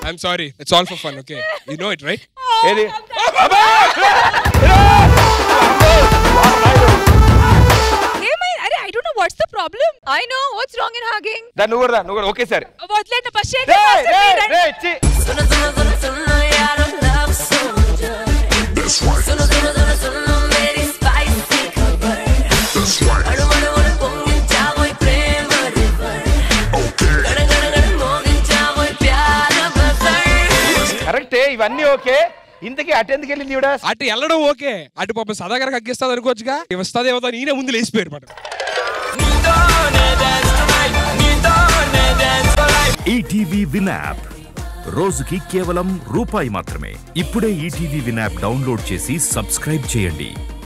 I'm sorry it's all for fun okay you know it right ఏది ఏమైంది అరే I don't know what's the problem I know what's wrong in hugging దా నువ్వు కూడా రా, నువ్వు కూడా ఒకేసారి వదిలేండి ఫస్ట్ రేయ్, రేయ్, రేయ్, ఛీ. కరెక్టే ఇవన్నీ ఓకే ఇంతకీ అటెందుకు వెళ్ళింది ఈవిడ అటు వెళ్ళడం ఓకే అటు పాప సదా గారికి అగ్గిస్తుంది అనుకోవచ్చుగా వస్తుంది ఏమవుతా నేనే ముందు లేచిపోయారు మాట ఈటీవీ విన్ యాప్ రోజుకి కేవలం రూపాయి మాత్రమే ఇప్పుడే ఈటీవీ విన్ యాప్ డౌన్లోడ్ చేసి సబ్స్క్రైబ్ చేయండి